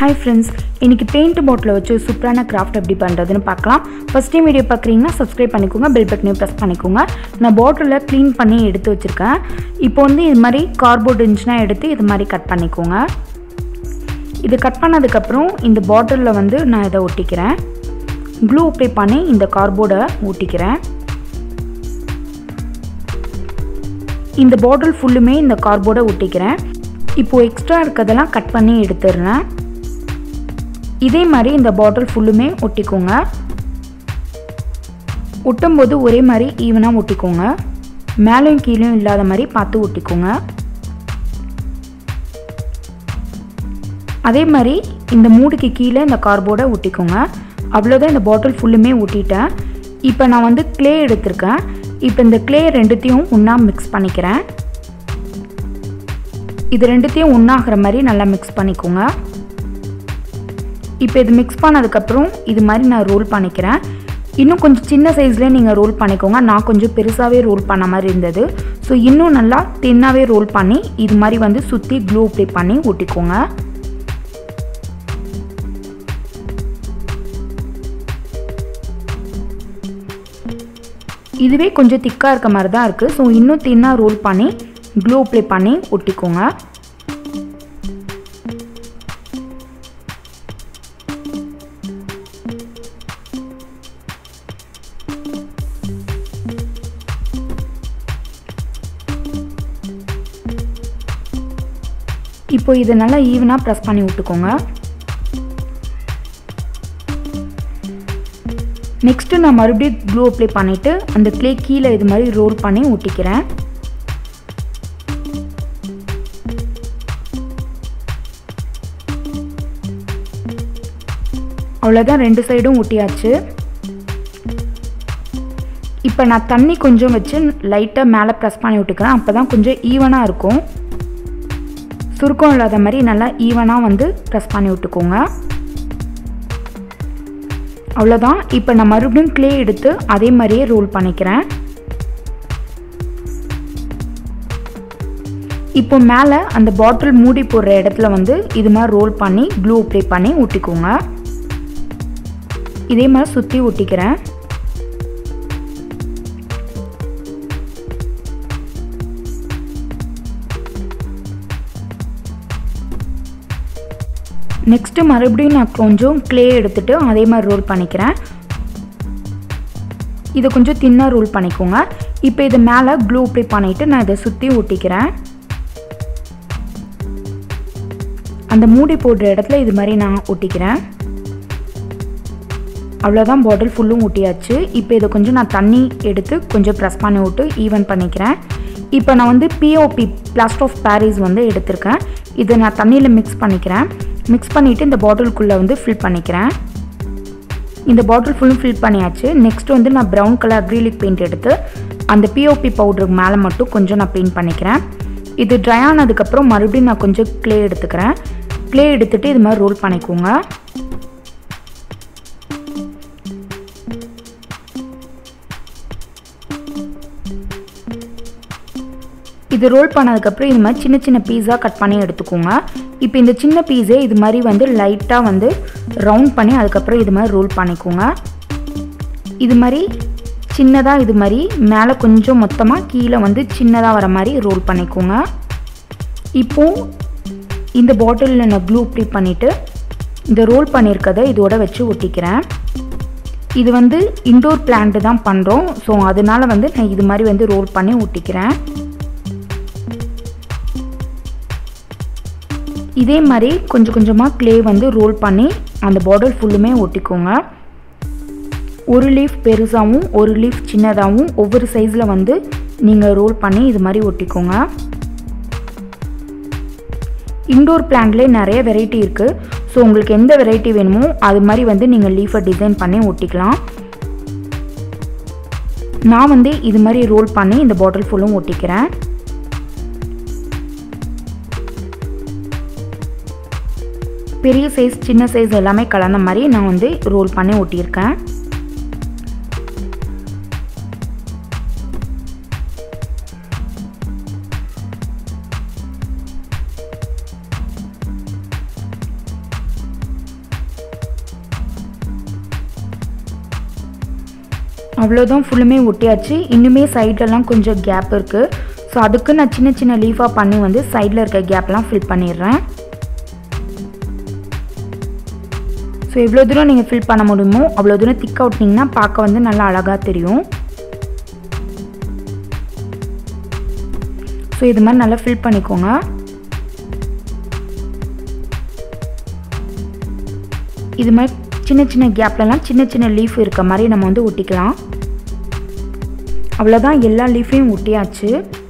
hi friends இன்றைக்கி paint bottle வச்சு சூப்பரான கிராஃப்ட் எப்படி பண்ணுறதுன்னு பார்க்கலாம் ஃபஸ்ட் டைம் வீடியோ பார்க்குறீங்கன்னா சப்ஸ்கிரைப் பண்ணிக்கோங்க பெல் பட்டனையும் ப்ரெஸ் பண்ணிக்கோங்க நான் பாட்டிலில் க்ளீன் பண்ணி எடுத்து வச்சுருக்கேன் இப்போ வந்து இது மாதிரி கார்போர்ட் இருந்துச்சுன்னா எடுத்து இது மாதிரி கட் பண்ணிக்கோங்க இது கட் பண்ணதுக்கப்புறம் இந்த பாட்டிலில் வந்து நான் இதை ஒட்டிக்கிறேன் க்ளூ அப்ளை பண்ணி இந்த கார்போர்டை ஒட்டிக்கிறேன் இந்த பாட்டில் ஃபுல்லுமே இந்த கார்போர்டை ஒட்டிக்கிறேன் இப்போது எக்ஸ்ட்ரா இருக்கிறதெல்லாம் கட் பண்ணி எடுத்துடுறேன் இதே மாதிரி இந்த பாட்டில் ஃபுல்லுமே ஒட்டிக்கோங்க ஒட்டும்போது ஒரே மாதிரி ஈவனாக ஒட்டிக்கோங்க மேலேயும் கீழேயும் இல்லாத மாதிரி பார்த்து ஒட்டிக்கோங்க அதே மாதிரி இந்த மூடுக்கு கீழே இந்த கார்போர்டை ஒட்டிக்கோங்க அவ்வளோதான் இந்த பாட்டில் ஃபுல்லுமே ஒட்டிட்டேன் இப்போ நான் வந்து க்ளே எடுத்திருக்கேன் இப்போ இந்த க்ளே ரெண்டுத்தையும் ஒன்றா மிக்ஸ் பண்ணிக்கிறேன் இது ரெண்டுத்தையும் ஒன்றாகிற மாதிரி நல்லா மிக்ஸ் பண்ணிக்கோங்க இப்போ இது மிக்ஸ் பண்ணதுக்கப்புறம் இது மாதிரி நான் ரோல் பண்ணிக்கிறேன் இன்னும் கொஞ்சம் சின்ன சைஸ்லேயே நீங்கள் ரோல் பண்ணிக்கோங்க நான் கொஞ்சம் பெருசாகவே ரோல் பண்ண மாதிரி இருந்தது ஸோ இன்னும் நல்லா தின்னாகவே ரோல் பண்ணி இது மாதிரி வந்து சுற்றி க்ளூ அப்ளை பண்ணி ஒட்டிக்கோங்க இதுவே கொஞ்சம் திக்காக இருக்க மாதிரி தான் இருக்குது ஸோ இன்னும் தின்னாக ரோல் பண்ணி க்ளூ அப்ளை பண்ணி ஒட்டிக்கோங்க இப்போ இதை நல்லா ஈவனாக ப்ரெஸ் பண்ணி விட்டுக்கோங்க நெக்ஸ்ட்டு நான் மறுபடியும் க்ளூ அப்ளை பண்ணிவிட்டு அந்த க்ளே கீழே இது மாதிரி ரோல் பண்ணி ஒட்டிக்கிறேன் அவ்வளோதான் ரெண்டு சைடும் ஒட்டியாச்சு இப்போ நான் தண்ணி கொஞ்சம் வச்சு லைட்டாக மேலே ப்ரெஸ் பண்ணி விட்டுக்கிறேன் அப்போ தான் கொஞ்சம் ஈவனாக இருக்கும் சுருக்கம் இல்லாத மாதிரி நல்லா ஈவனாக வந்து ப்ரெஸ் பண்ணி விட்டுக்கோங்க அவ்வளோதான் இப்போ நான் மறுபடியும் க்ளே எடுத்து அதே மாதிரியே ரோல் பண்ணிக்கிறேன் இப்போ மேலே அந்த பாட்டில் மூடி போடுற இடத்துல வந்து இது மாதிரி ரோல் பண்ணி க்ளூ அப்ளை பண்ணி ஒட்டிக்கோங்க இதே மாதிரி சுற்றி ஒட்டிக்கிறேன் நெக்ஸ்ட்டு மறுபடியும் நான் கொஞ்சம் க்ளே எடுத்துகிட்டு அதே மாதிரி ரோல் பண்ணிக்கிறேன் இதை கொஞ்சம் தின்னாக ரோல் பண்ணிக்கோங்க இப்போ இது மேலே க்ளூ அப்ளை பண்ணிவிட்டு நான் இதை சுற்றி ஒட்டிக்கிறேன் அந்த மூடி போடுற இடத்துல இது மாதிரி நான் ஒட்டிக்கிறேன் அவ்வளோதான் பாட்டில் ஃபுல்லும் ஒட்டியாச்சு இப்போ இதை கொஞ்சம் நான் தண்ணி எடுத்து கொஞ்சம் ப்ரெஸ் பண்ணி விட்டு ஈவன் பண்ணிக்கிறேன் இப்போ நான் வந்து பிஓபி பிளாஸ்டர் ஆஃப் பாரிஸ் வந்து எடுத்திருக்கேன் இதை நான் தண்ணியில் மிக்ஸ் பண்ணிக்கிறேன் மிக்ஸ் பண்ணிவிட்டு இந்த பாட்டிலுக்குள்ளே வந்து ஃபில் பண்ணிக்கிறேன் இந்த பாட்டில் ஃபுல்லும் ஃபில் பண்ணியாச்சு நெக்ஸ்ட் வந்து நான் ப்ரௌன் கலர் அக்ரிலிக் பெயிண்ட் எடுத்து அந்த பிஓபி பவுடருக்கு மேலே மட்டும் கொஞ்சம் நான் பெயிண்ட் பண்ணிக்கிறேன் இது ட்ரை ஆனதுக்கப்புறம் மறுபடியும் நான் கொஞ்சம் க்ளே எடுத்துக்கிறேன் க்ளே எடுத்துகிட்டு இது மாதிரி ரோல் பண்ணிக்கோங்க இது ரோல் பண்ணதுக்கப்புறம் இது மாதிரி சின்ன சின்ன பீஸாக கட் பண்ணி எடுத்துக்கோங்க இப்போ இந்த சின்ன பீஸே இது மாதிரி வந்து லைட்டாக வந்து ரவுண்ட் பண்ணி அதுக்கப்புறம் இது மாதிரி ரோல் பண்ணிக்கோங்க இது மாதிரி சின்னதாக இது மாதிரி மேலே கொஞ்சம் மொத்தமாக கீழே வந்து சின்னதாக வர மாதிரி ரோல் பண்ணிக்கோங்க இப்போது இந்த பாட்டிலில் நான் க்ளூ அப்ளை பண்ணிவிட்டு இந்த ரோல் பண்ணியிருக்கதை இதோட வச்சு ஒட்டிக்கிறேன் இது வந்து இண்டோர் பிளான்ட்டு தான் பண்ணுறோம் ஸோ அதனால வந்து நான் இது மாதிரி வந்து ரோல் பண்ணி ஒட்டிக்கிறேன் இதே மாதிரி கொஞ்சம் கொஞ்சமாக க்ளே வந்து ரோல் பண்ணி அந்த பாட்டில் ஃபுல்லுமே ஒட்டிக்கோங்க ஒரு லீஃப் பெருசாகவும் ஒரு லீஃப் சின்னதாகவும் ஒவ்வொரு சைஸில் வந்து நீங்கள் ரோல் பண்ணி இது மாதிரி ஒட்டிக்கோங்க இண்டோர் பிளான்ட்லேயே நிறைய வெரைட்டி இருக்குது ஸோ உங்களுக்கு எந்த வெரைட்டி வேணுமோ அது மாதிரி வந்து நீங்கள் லீஃபை டிசைன் பண்ணி ஒட்டிக்கலாம் நான் வந்து இது மாதிரி ரோல் பண்ணி இந்த பாட்டில் ஃபுல்லும் ஒட்டிக்கிறேன் பெரிய சைஸ் சின்ன சைஸ் எல்லாமே கலந்த மாதிரி நான் வந்து ரோல் பண்ணி ஒட்டியிருக்கேன் அவ்வளோதான் ஃபுல்லுமே ஒட்டியாச்சு இன்னுமே சைட்லலாம் கொஞ்சம் கேப் இருக்குது ஸோ அதுக்கு நான் சின்ன சின்ன லீஃபாக பண்ணி வந்து சைடில் இருக்க கேப்லாம் ஃபில் பண்ணிடுறேன் ஸோ எவ்வளோ தூரம் நீங்கள் ஃபில் பண்ண முடியுமோ அவ்வளோ தூரம் திக்காக விட்டிங்கன்னா பார்க்க வந்து நல்லா அழகாக தெரியும் ஸோ இது மாதிரி நல்லா ஃபில் பண்ணிக்கோங்க இது மாதிரி சின்ன சின்ன கேப்லலாம் சின்ன சின்ன லீஃப் இருக்க மாதிரி நம்ம வந்து ஒட்டிக்கலாம் அவ்வளோதான் எல்லா லீஃபையும் ஒட்டியாச்சு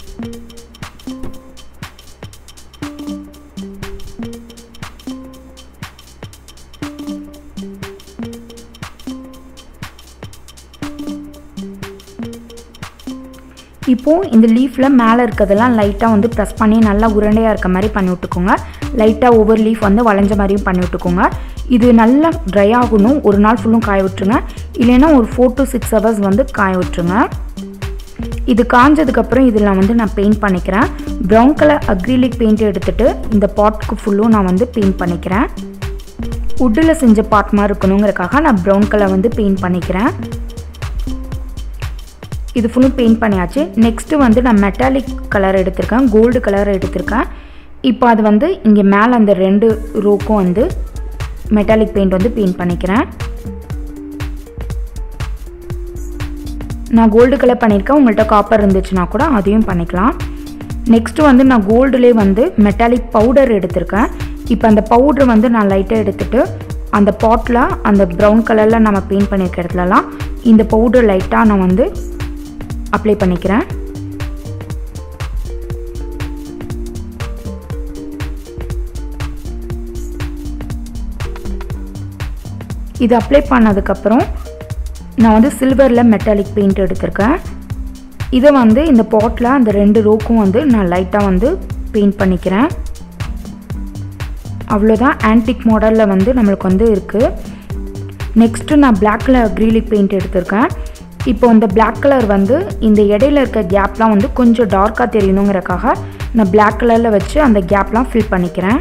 இப்போது இந்த லீஃபில் மேலே இருக்கிறதெல்லாம் லைட்டாக வந்து ப்ரெஸ் பண்ணி நல்லா உருண்டையாக இருக்க மாதிரி பண்ணி விட்டுக்கோங்க லைட்டாக ஒவ்வொரு லீஃப் வந்து வளைஞ்ச மாதிரியும் பண்ணி விட்டுக்கோங்க இது நல்லா ட்ரை ஆகணும் ஒரு நாள் ஃபுல்லும் காய விட்டுருங்க இல்லைன்னா ஒரு ஃபோர் டு சிக்ஸ் ஹவர்ஸ் வந்து காய விட்டுருங்க இது காஞ்சதுக்கப்புறம் இதில் வந்து நான் பெயிண்ட் பண்ணிக்கிறேன் ப்ரௌன் கலர் அக்ரிலிக் பெயிண்ட் எடுத்துகிட்டு இந்த பாட்டுக்கு ஃபுல்லும் நான் வந்து பெயிண்ட் பண்ணிக்கிறேன் உட்டில் செஞ்ச பாட் மாதிரி இருக்கணுங்கிறக்காக நான் ப்ரௌன் கலர் வந்து பெயிண்ட் பண்ணிக்கிறேன் இது ஃபுல்லும் பெயிண்ட் பண்ணியாச்சு நெக்ஸ்ட்டு வந்து நான் மெட்டாலிக் கலர் எடுத்திருக்கேன் கோல்டு கலர் எடுத்திருக்கேன் இப்போ அது வந்து இங்கே மேலே அந்த ரெண்டு ரோக்கும் வந்து மெட்டாலிக் பெயிண்ட் வந்து பெயிண்ட் பண்ணிக்கிறேன் நான் கோல்டு கலர் பண்ணியிருக்கேன் உங்கள்கிட்ட காப்பர் இருந்துச்சுன்னா கூட அதையும் பண்ணிக்கலாம் நெக்ஸ்ட்டு வந்து நான் கோல்டுலேயே வந்து மெட்டாலிக் பவுடர் எடுத்திருக்கேன் இப்போ அந்த பவுடர் வந்து நான் லைட்டாக எடுத்துகிட்டு அந்த பாட்டில் அந்த ப்ரௌன் கலரில் நம்ம பெயிண்ட் பண்ணியிருக்க இடத்துலலாம் இந்த பவுடர் லைட்டாக நான் வந்து அப்ளை பண்ணிக்கிறேன் இது அப்ளை பண்ணதுக்கப்புறம் நான் வந்து சில்வரில் மெட்டாலிக் பெயிண்ட் எடுத்திருக்கேன் இதை வந்து இந்த பாட்டில் அந்த ரெண்டு ரோக்கும் வந்து நான் லைட்டாக வந்து பெயிண்ட் பண்ணிக்கிறேன் அவ்வளோதான் ஆன்டிக் மாடலில் வந்து நம்மளுக்கு வந்து இருக்குது நெக்ஸ்ட்டு நான் பிளாக் கலர் அக்ரிலிக் பெயிண்ட் எடுத்திருக்கேன் இப்போ இந்த பிளாக் கலர் வந்து இந்த இடையில இருக்க கேப்லாம் வந்து கொஞ்சம் டார்க்காக தெரியணுங்கிறக்காக நான் பிளாக் கலரில் வச்சு அந்த கேப்லாம் ஃபில் பண்ணிக்கிறேன்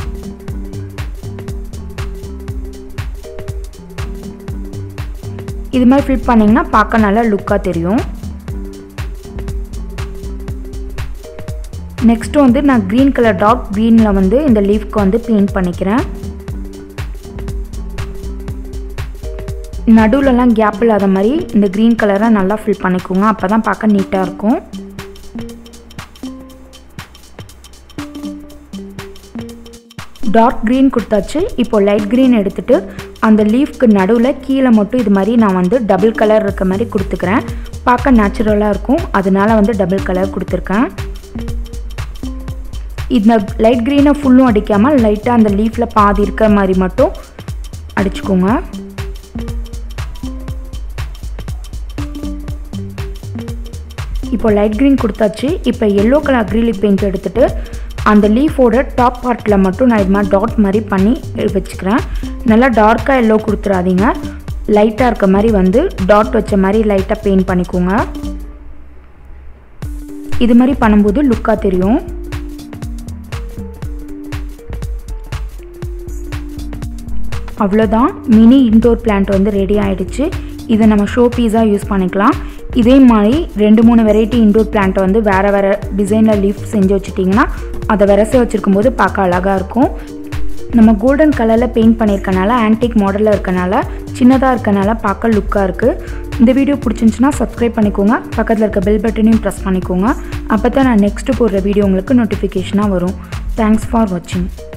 இது மாதிரி ஃபில் பண்ணிங்கன்னா பார்க்க நல்லா லுக்காக தெரியும் நெக்ஸ்ட் வந்து நான் க்ரீன் கலர் டார்க் க்ரீனில் வந்து இந்த லீஃப்க்கு வந்து பெயிண்ட் பண்ணிக்கிறேன் நடுவுலலாம் கேப் இல்லாத மாதிரி இந்த க்ரீன் கலரை நல்லா ஃபில் பண்ணிக்கோங்க அப்போ தான் பார்க்க நீட்டாக இருக்கும் டார்க் க்ரீன் கொடுத்தாச்சு இப்போ லைட் க்ரீன் எடுத்துகிட்டு அந்த லீஃப்க்கு நடுவில் கீழே மட்டும் இது மாதிரி நான் வந்து டபுள் கலர் இருக்க மாதிரி கொடுத்துக்கிறேன் பார்க்க நேச்சுரலாக இருக்கும் அதனால வந்து டபுள் கலர் கொடுத்துருக்கேன் இந்த லைட் க்ரீனை ஃபுல்லும் அடிக்காமல் லைட்டாக அந்த லீஃபில் பாதி இருக்க மாதிரி மட்டும் அடிச்சுக்கோங்க இப்போ லைட் க்ரீன் கொடுத்தாச்சு இப்போ எல்லோ கலர் அக்ரிலிக் பெயிண்ட் எடுத்துகிட்டு அந்த லீஃபோட டாப் பார்ட்டில் மட்டும் நான் இது மாதிரி டாட் மாதிரி பண்ணி வச்சுக்கிறேன் நல்லா டார்க்காக எல்லோ கொடுத்துறாதீங்க லைட்டாக இருக்க மாதிரி வந்து டாட் வச்ச மாதிரி லைட்டாக பெயிண்ட் பண்ணிக்கோங்க இது மாதிரி பண்ணும்போது லுக்காக தெரியும் அவ்வளோதான் மினி இன்டோர் பிளான்ட் வந்து ரெடி ஆகிடுச்சு இதை நம்ம ஷோ பீஸாக யூஸ் பண்ணிக்கலாம் இதே மாதிரி ரெண்டு மூணு வெரைட்டி இன்டோர் பிளான்ட்டை வந்து வேறு வேறு டிசைனில் லீஃப் செஞ்சு வச்சுட்டிங்கன்னா அதை விரச வச்சுருக்கும் போது பார்க்க அழகாக இருக்கும் நம்ம கோல்டன் கலரில் பெயிண்ட் பண்ணியிருக்கனால ஆன்டிக் மாடலில் இருக்கனால சின்னதாக இருக்கனால பார்க்க லுக்காக இருக்குது இந்த வீடியோ பிடிச்சிருந்துச்சுன்னா சப்ஸ்கிரைப் பண்ணிக்கோங்க பக்கத்தில் இருக்க பெல் பட்டனையும் ப்ரெஸ் பண்ணிக்கோங்க அப்போ தான் நான் நெக்ஸ்ட்டு போடுற வீடியோ உங்களுக்கு நோட்டிஃபிகேஷனாக வரும் தேங்க்ஸ் ஃபார் வாட்சிங்